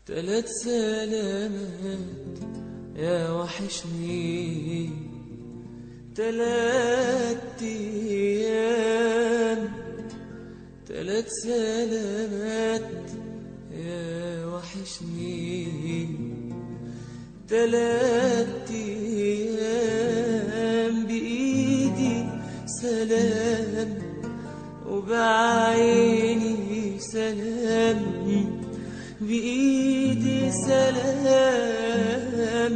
تلات سلامات يا وحشني تلات ايام تلات سلامات يا وحشني تلات ايام بايدي سلام وبعيني سلام بإيدي سلام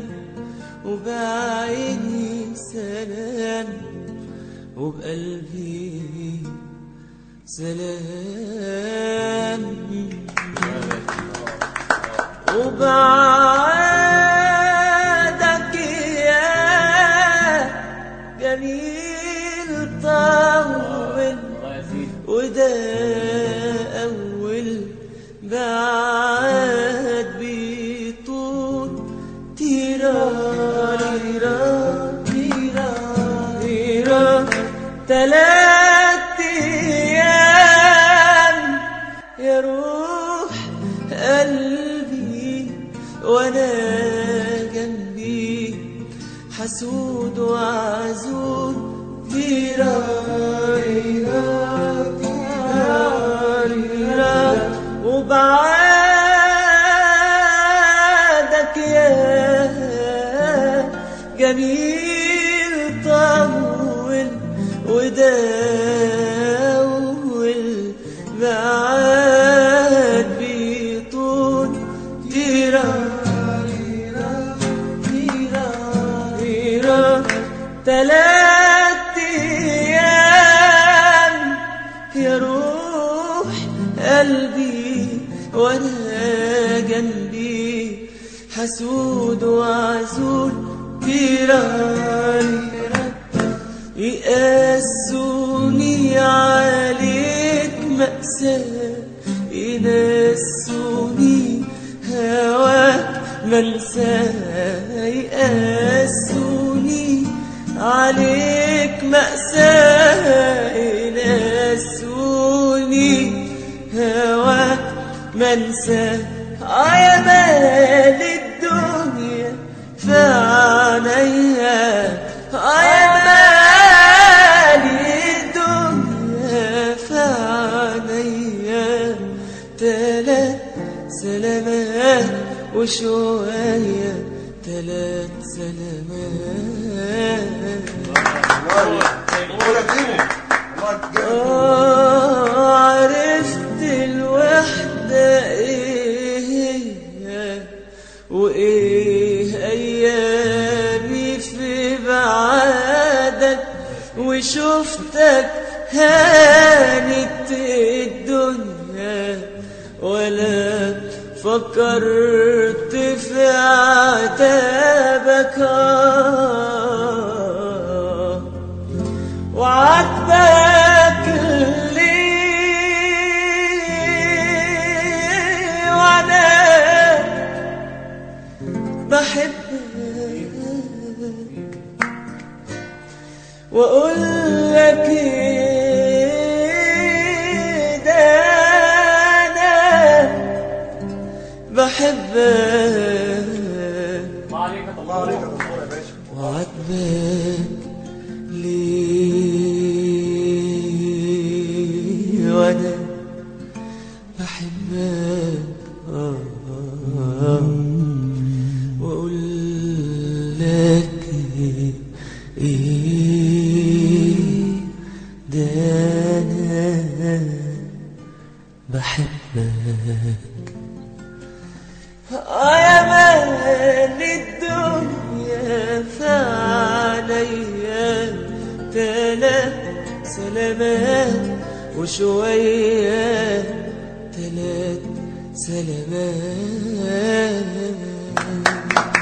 وبعيني سلام وبقلبي سلام وبعدك يا جميل طول وده أول بعد بيطول تيرا تيرا تيرا تيرا تلات أيام يا روح قلبي وأنا جنبي حسود وعزول تيرا تيرا تيرا وبعادك يا جميل طول وداول بعاد بيطول تيرا تيرا تيرا تيرا تلات ايام يا روح قلبي وانا جنبي حسود وعزول تيران يقاسوني عليك مأساة ينسوني هواك منساه يقاسوني عليك مأساة ينسوني هواك منسى يا مال الدنيا في عينيا يا مال الدنيا في عينيا تلات سلامات وشوية تلات سلامات ولا تجيبه الله تجيبه آه، عرفت الوحدة ايه هي وايه ايامي في بعادك وشفتك هانت الدنيا ولا فكرت في عتابك آه وعاتبك ليه وانا بحبك واقول لك إيه ده انا بحبك الله عليك يا دكتور يا باشا وعاتبك ليه وانا بحبك آه آه واقول لك ايه ده انا بحبك يا مال الدنيا فعليا تلات سلامات وشوية تلات سلامات